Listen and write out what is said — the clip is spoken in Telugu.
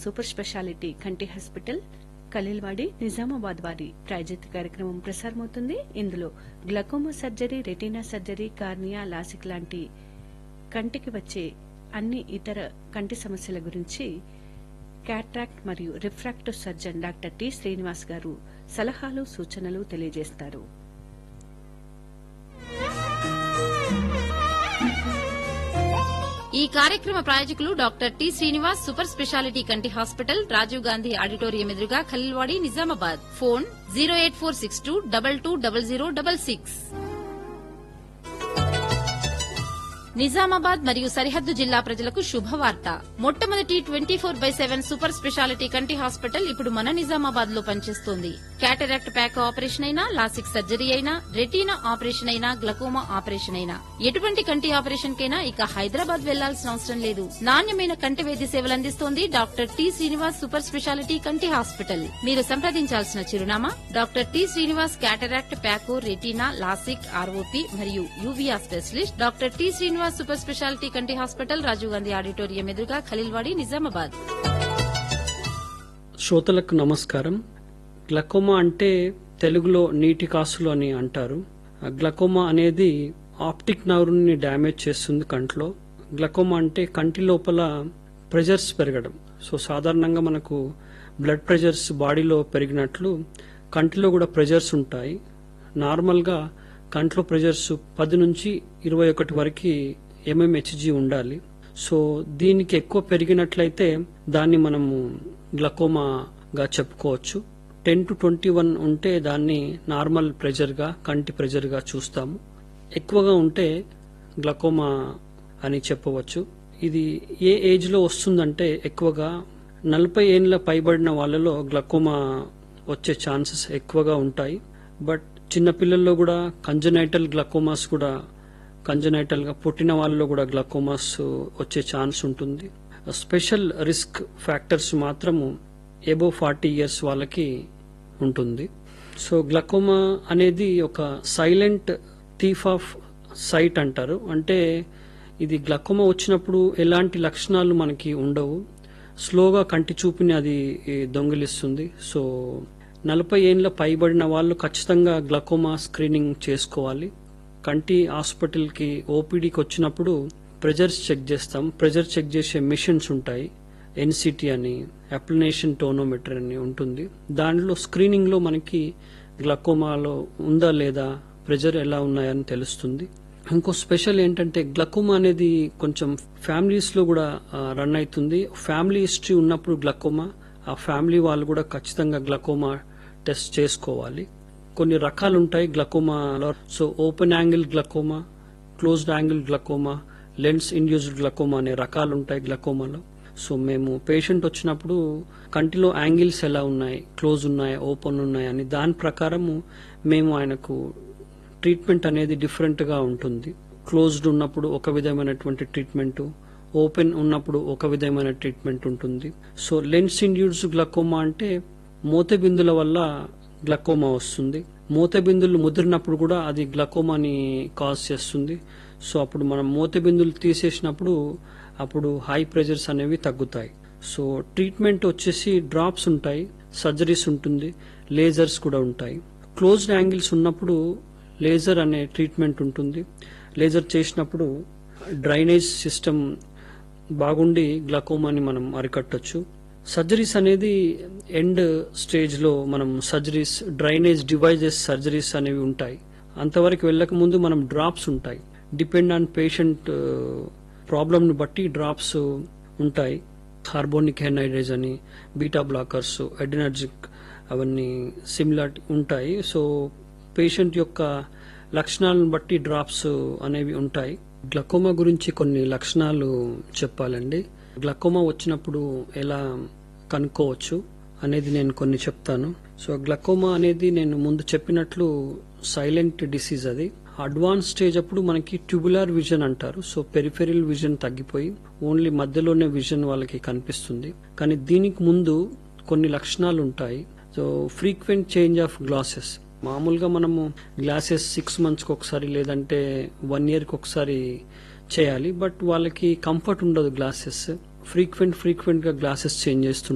సూపర్ స్పెషాలిటీ కంటి హాస్పిటల్ ఖలీల్వాడి నిజామాబాద్ వారి ప్రాయోజిత కార్యక్రమం ప్రసారమవుతుంది ఇందులో glaucoma surgery retina surgery cornea LASIK లాంటి కంటికి వచ్చే అన్ని ఇతర కంటి సమస్యల గురించి క్యాట్రాక్ట్ మరియు refractive surgeon doctor T Srinivas garu సలహాలు సూచనలు తెలియజేస్తారు ఈ కార్యక్రమ ప్రాయోజకులు doctor T Srinivas super speciality కంటి హాస్పిటల్ రాజీవ్ గాంధీ ఆడిటోరియం ఎదురుగా Khaleelwadi Nizamabad phone zero eight four six two double two double zero double six Nizamabad మరియు సరిహద్దు జిల్లా ప్రజలకు శుభవార్త మొట్టమొదటి twenty four by seven super speciality కంటి హాస్పిటల్ ఇప్పుడు మన నిజామాబాద్ లో పనిచేస్తోంది క్యాటరాక్ట్ ప్యాక్ ఆపరేషన్ అయినా లాసిక్ సర్జరీ అయినా రెటీనా ఆపరేషన్ అయినా గ్లకోమా ఆపరేషన్ అయినా ఎటువంటి కంటి ఆపరేషన్ కైనా ఇక హైదరాబాద్ వెళ్లాల్సిన అవసరం లేదు నాణ్యమైన కంటి వైద్య సేవలు అందిస్తోంది doctor T Srinivas super speciality కంటి హాస్పిటల్ మీరు సంప్రదించాల్సిన చిరునామా doctor T Srinivas cataract phaco retina LASIK ROP మరియు uvea specialist doctor T Srinivas super speciality కంటి హాస్పిటల్ రాజీవ్ గాంధీ ఆడిటోరియం ఎదురుగా ఖలీల్వాడి నిజామాబాద్ శ్రోతలకు నమస్కారం గ్లకోమా అంటే తెలుగులో నీటి కాసులు అని అంటారు ఆ గ్లకోమా అనేది ఆప్టిక్ నర్వ్ని డ్యామేజ్ చేస్తుంది కంట్లో గ్లకోమా అంటే కంటి లోపల ప్రెజర్స్ పెరగడం సో సాధారణంగా మనకు బ్లడ్ ప్రెజర్స్ బాడీలో పెరిగినట్లు కంటిలో కూడా ప్రెజర్స్ ఉంటాయి నార్మల్గా కంట్లో ప్రెజర్స్ పది నుంచి ఇరవై ఒకటి వరకు ఎంఎంహెచ్జి ఉండాలి సో దీనికి ఎక్కువ పెరిగినట్లయితే దాన్ని మనము గ్లకోమాగా చెప్పుకోవచ్చు టెన్ టు ట్వంటీ వన్ ఉంటే దాన్ని నార్మల్ ప్రెజర్గా కంటి ప్రెజర్గా చూస్తాము ఎక్కువగా ఉంటే గ్లకోమా అని చెప్పవచ్చు ఇది ఏ ఏజ్లో వస్తుందంటే ఎక్కువగా నలభై ఏళ్ళ పైబడిన వాళ్ళలో గ్లకోమా వచ్చే ఛాన్సెస్ ఎక్కువగా ఉంటాయి బట్ చిన్నపిల్లల్లో కూడా కంజనైటల్ గ్లకోమాస్ కూడా కంజనైటల్ గా పుట్టిన వాళ్ళలో కూడా గ్లకోమాస్ వచ్చే ఛాన్స్ ఉంటుంది స్పెషల్ రిస్క్ ఫ్యాక్టర్స్ మాత్రము ఎబో ఫార్టీ ఇయర్స్ వాళ్ళకి ఉంటుంది సో గ్లకోమా అనేది ఒక సైలెంట్ థీఫ్ ఆఫ్ సైట్ అంటారు అంటే ఇది గ్లకోమా వచ్చినప్పుడు ఎలాంటి లక్షణాలు మనకి ఉండవు స్లోగా కంటి చూపుని అది దొంగిలిస్తుంది సో నలభై ఏళ్ళ పైబడిన వాళ్ళు ఖచ్చితంగా గ్లకోమా స్క్రీనింగ్ చేసుకోవాలి కంటి హాస్పిటల్కి ఓపీడీకి వచ్చినప్పుడు ప్రెజర్స్ చెక్ చేస్తాం ప్రెజర్ చెక్ చేసే మిషన్స్ ఉంటాయి ఎన్సిటీ అని అప్లినేషన్ టోనోమీటర్ అని ఉంటుంది దాంట్లో స్క్రీనింగ్లో మనకి గ్లకోమాలో ఉందా లేదా ప్రెజర్ ఎలా ఉన్నాయని తెలుస్తుంది ఇంకో స్పెషల్ ఏంటంటే గ్లకోమా అనేది కొంచెం ఫ్యామిలీస్లో కూడా రన్ అవుతుంది ఫ్యామిలీ హిస్టరీ ఉన్నప్పుడు గ్లకోమా ఆ ఫ్యామిలీ వాళ్ళు కూడా ఖచ్చితంగా గ్లకోమా టెస్ట్ చేసుకోవాలి కొన్ని రకాలు ఉంటాయి గ్లకోమాలో so open angle glaucoma closed angle glaucoma lens induced glaucoma అనే రకాలు ఉంటాయి గ్లకోమాలో సో మేము పేషెంట్ వచ్చినప్పుడు కంటిలో యాంగిల్స్ ఎలా ఉన్నాయి క్లోజ్ ఉన్నాయి ఓపెన్ ఉన్నాయి అని దాని ప్రకారము మేము ఆయనకు ట్రీట్మెంట్ అనేది డిఫరెంట్ గా ఉంటుంది క్లోజ్డ్ ఉన్నప్పుడు ఒక విధమైనటువంటి ట్రీట్మెంట్ ఓపెన్ ఉన్నప్పుడు ఒక విధమైన ట్రీట్మెంట్ ఉంటుంది సో లెన్స్ ఇండ్యూస్ గ్లకోమా అంటే మూతబిందుల వల్ల గ్లకోమా వస్తుంది మూతబిందులు ముదిరినప్పుడు కూడా అది గ్లకోమాని కాజ్ చేస్తుంది సో అప్పుడు మనం మూతబిందులు తీసేసినప్పుడు అప్పుడు హై ప్రెజర్స్ అనేవి తగ్గుతాయి సో ట్రీట్మెంట్ వచ్చేసి డ్రాప్స్ ఉంటాయి సర్జరీస్ ఉంటుంది లేజర్స్ కూడా ఉంటాయి క్లోజ్డ్ యాంగిల్స్ ఉన్నప్పుడు లేజర్ అనే ట్రీట్మెంట్ ఉంటుంది లేజర్ చేసినప్పుడు డ్రైనేజ్ సిస్టమ్ బాగుండి గ్లకోమాని మనం అరికట్టొచ్చు సర్జరీస్ అనేది ఎండ్ స్టేజ్ లో మనం సర్జరీస్ డ్రైనేజ్ డివైజెస్ సర్జరీస్ అనేవి ఉంటాయి అంతవరకు వెళ్ళక ముందు మనం డ్రాప్స్ ఉంటాయి డిపెండ్ ఆన్ పేషెంట్ ప్రాబ్లమ్ ని బట్టి డ్రాప్స్ ఉంటాయి హార్బోనిక్ హెనైడ్రేజ్ అని బీటా బ్లాకర్స్ ఎడినర్జిక్ అవన్నీ సిమిలర్ ఉంటాయి సో పేషెంట్ యొక్క లక్షణాలను బట్టి డ్రాప్స్ అనేవి ఉంటాయి గ్లకోమా గురించి కొన్ని లక్షణాలు చెప్పాలండి గ్లకోమా వచ్చినప్పుడు ఎలా కనుక్కోవచ్చు అనేది నేను కొన్ని చెప్తాను సో గ్లకోమా అనేది నేను ముందు చెప్పినట్లు సైలెంట్ డిసీజ్ అది అడ్వాన్స్ స్టేజ్ అప్పుడు మనకి ట్యూబులార్ విజన్ అంటారు సో పెరిఫెరల్ విజన్ తగ్గిపోయి ఓన్లీ మధ్యలోనే విజన్ వాళ్ళకి కనిపిస్తుంది కానీ దీనికి ముందు కొన్ని లక్షణాలు ఉంటాయి so frequent change of glasses మామూలుగా మనము గ్లాసెస్ సిక్స్ మంత్స్కి ఒకసారి లేదంటే వన్ ఇయర్కి ఒకసారి చేయాలి బట్ వాళ్ళకి కంఫర్ట్ ఉండదు గ్లాసెస్ ఫ్రీక్వెంట్ ఫ్రీక్వెంట్ గా గ్లాసెస్ చేంజ్ చేస్తుంటారు